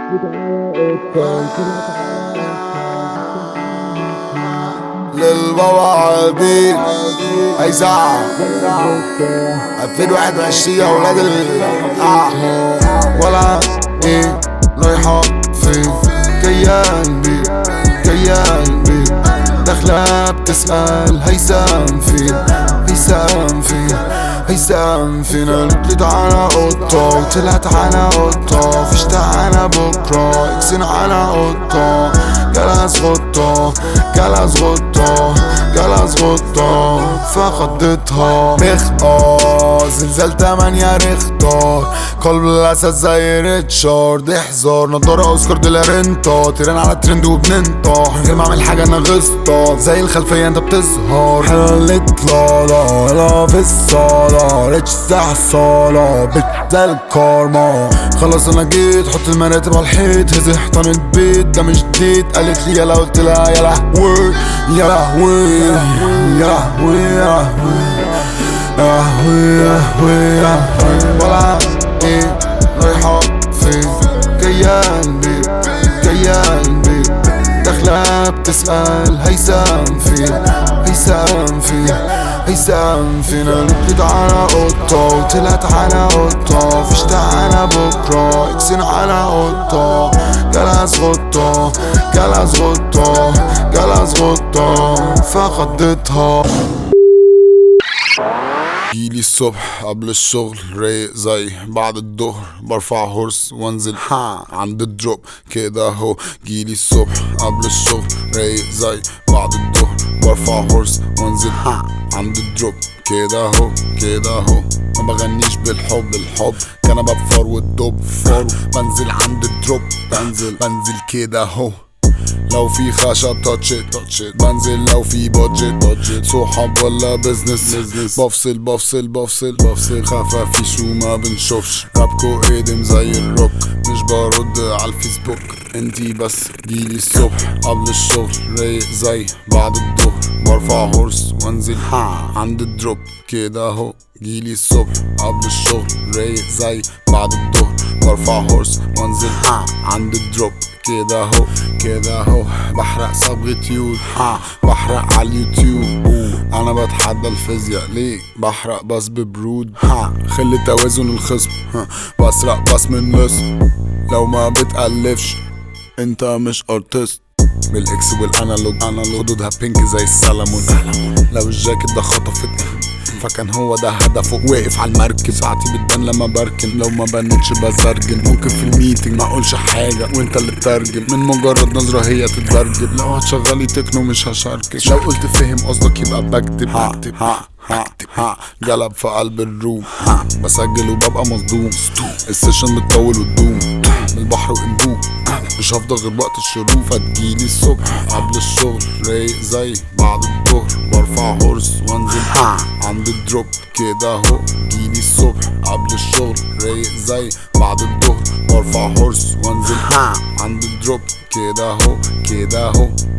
للبابا عبيد هيزعق 2021 يا ولاد ال آه. ولا ايه رايحة فين جاية قلبي جاية قلبي داخلة بتسأل هيثم فين هيثم فين هيثم فين قلت على قطة وطلعت على قطة فيش تعالى بكرة اكسن على قطة جلس غطة جلس غطة جلس غطة فخضتها رخطة زلزال تمانية رختار قلب الاسد زي ريتشارد احذر نضارة اوسكار دي لارنتا تيران على الترند وبننطح من غير ما اعمل حاجة انا غصطة زي الخلفية انت بتظهر حلت لالا لا في الصالة ريتش ساعة الصالة بت زي الكارما خلاص انا جيت حط المراتب على الحيط هزي حيطان البيت ده مش جديد قالت لي يلا قلت لها يا لهوي يا لهوي يا لهوي يا لهوي يا لهوي يا لهوي ولا ايه رايحة فين جاية قلبي جاية قلبي داخلة بتسأل هيثم فين هيثم فين هيثم فين قلبت على قطة وطلعت على قطة فيش تعالى بكرة اكسن على قطة جلس غطة جلس غطة جلس غطة فخضتها جيلي الصبح قبل الشغل رايق زي بعد الظهر برفع هورس وانزل ها عند الدروب كده اهو جيلي الصبح قبل الشغل رايق زي بعد الظهر برفع هورس وانزل ها عند الدروب كده اهو كده اهو ما بغنيش بالحب الحب كان بفر والدب فر بنزل عند الدروب بنزل بنزل كده اهو لو في خشب تاتش تاتش بنزل لو في بادجت بادجت صحاب ولا بزنس بزنس بفصل بفصل بفصل بفصل خفافيش وما بنشوفش رابكو قدم زي الروك مش برد على الفيسبوك انتي بس جيلي الصبح قبل الشغل رايق زي بعد الظهر برفع هورس وانزل ها عند الدروب كده اهو جيلي الصبح قبل الشغل رايق زي بعد الظهر برفع هورس وانزل ها عند الدروب كده اهو كده اهو بحرق صبغة يود ها بحرق على اليوتيوب انا بتحدى الفيزياء ليه بحرق بس ببرود ها خلي توازن الخصم ها بسرق بس من نص لو ما بتألفش انت مش ارتست بالاكس والانالوج انالوج خدودها بينك زي السلمون لو الجاكيت ده خطفك فكان هو ده هدفه واقف على المركب ساعتي بتبان لما بركن لو ما بنتش بزرجن ممكن في الميتنج ما اقولش حاجه وانت اللي تترجم من مجرد نظره هي تتبرجل لو هتشغلي تكنو مش هشاركك لو قلت فهم قصدك يبقى بكتب بكتب ها ها ها جلب في قلب الروم ها بسجل وببقى مصدوم السيشن بتطول وتدوم من البحر وانبوب مش هفضل غير وقت الشروق فتجيلي الصبح قبل الشغل رايق زي بعد الظهر برفع هورس وانزل ها عند الدروب كده اهو جيلي الصبح قبل الشغل رايق زي بعد الظهر برفع هورس وانزل ها عند الدروب كده اهو كده اهو